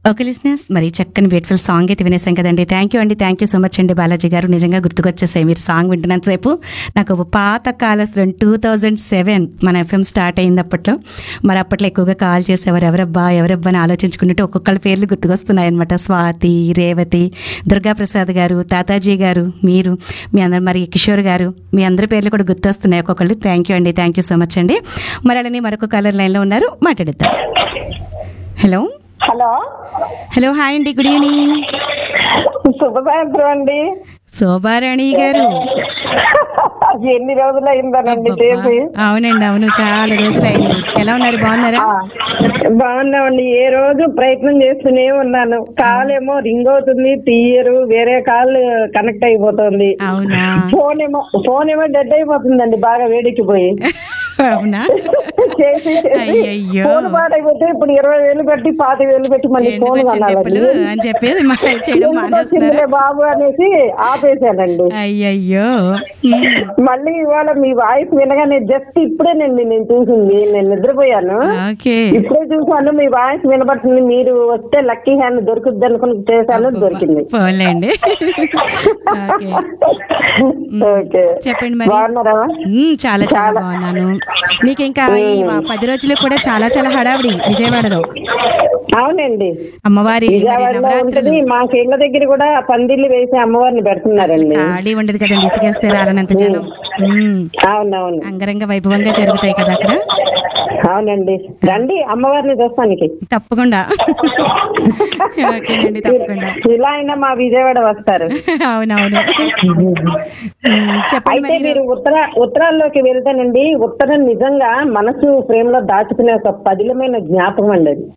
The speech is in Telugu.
ఓకే లిసినర్స్ మరి చక్కని బ్యూటిఫుల్ సాంగ్ అయితే వినేసాం కదండి థ్యాంక్ యూ అండి థ్యాంక్ యూ సో మచ్ అండి బాలాజీ గారు నిజంగా గుర్తుకొచ్చేసాయి మీరు సాంగ్ వింటున్నంతసేపు నాకు ఒక పాత కాలస్ టూ థౌజండ్ సెవెన్ మన ఎఫ్ఎం స్టార్ట్ అయింది అప్పట్లో మరి అప్పట్లో ఎక్కువగా కాల్ చేసేవారు ఎవరబ్బా ఎవరబ్బా అని ఆలోచించుకుంటుంటే ఒక్కొక్కళ్ళ పేర్లు గుర్తుకొస్తున్నాయి అనమాట స్వాతి రేవతి దుర్గాప్రసాద్ గారు తాతాజీ గారు మీరు మీ అందరు మరి కిషోర్ గారు మీ అందరి పేర్లు కూడా గుర్తొస్తున్నాయి ఒక్కొక్కళ్ళు థ్యాంక్ యూ అండి థ్యాంక్ యూ సో మచ్ అండి మరి అలానే మరొక కాలర్ లైన్లో ఉన్నారు మాట్లాడిద్దాం హలో హలో హలో హాయ్ అండి గుడ్ ఈవినింగ్ శుభ సాయంత్రం అండి శోభారాణి గారు ఎన్ని రోజులు అయిందనండి చేసి అవునండి అవును చాలా రోజులు అయింది ఎలా ఉన్నారు బాగున్నారా ఆ, బాగున్నామండి ఏ రోజు ప్రయత్నం చేస్తూనే ఉన్నాను కాల్ ఏమో రింగ్ అవుతుంది తీయరు వేరే కాల్ కనెక్ట్ అయిపోతుంది అవునా ఫోన్ ఏమో ఫోన్ ఏమో డెడ్ అయిపోతుందండి బాగా వేడెక్కిపోయి అవునా చేసి చేసి అయ్యయ్యో. ఫోన్ పాడైపోతే ఇప్పుడు ఇరవై వేలు పెట్టి పాతి వేలు పెట్టి మళ్ళీ ఎందుకు ఫోన్ వచ్చిన కొనాలండి డబ్బులు అని చెప్పేది మా చేయడం ఎందుకు మానేస్తున్నారు వచ్చిందిలే బాబు అనేసి ఆపేశానండి అయ్యయ్యో ఉమ్. మళ్ళీ ఇవాళ మీ వాయిస్ వినగానే జస్ట్ ఇప్పుడే నేను నేను చూసింది నేను నిద్రపోయాను ఓకే ఇప్పుడే చూసాను మీ వాయిస్ వినబడుతుంది మీరు వస్తే లక్కీ హ్యాండ్ దొరుకుద్ది అనుకుని చేశాను దొరికింది పోలేండి ఓకే ఓకే చెప్పండి మరి బాగున్నారా ఉమ్, చాలా చాలా బాగున్నాను మీకు ఇంకా ఈ వా- పది రోజులు కూడా చాలా చాలా హడావిడి విజయవాడలో అవునండి అమ్మవారి మరి విజయవాడలో నవరాత్రులు ఉంటది మా ఇళ్ళ దగ్గర కూడా పందిళ్ళు వేసి అమ్మవారిని పెడుతున్నారండి ఖాళీ ఉండదు కదండి ఇసుకేస్తే రాలనంత జనం ఉమ్. అవునవును అంగరంగ వైభవంగా జరుగుతాయి కదా అక్కడ అవునండి రండి అమ్మవారిని చూస్తానికి తప్పకుండా ఓకేనండి తప్పకుండా ఇలా అయినా మా విజయవాడ వస్తారు అవునవును ఉమ్, చెప్పండి అయితే మరి మీరు ఉత్తర ఉత్తరాల్లోకి వెళ్తేనండి ఉత్తరం నిజంగా మనసు ఫ్రేమ్ లో దాచుకునే ఒక పదిలమైన జ్ఞాపకం అండి అది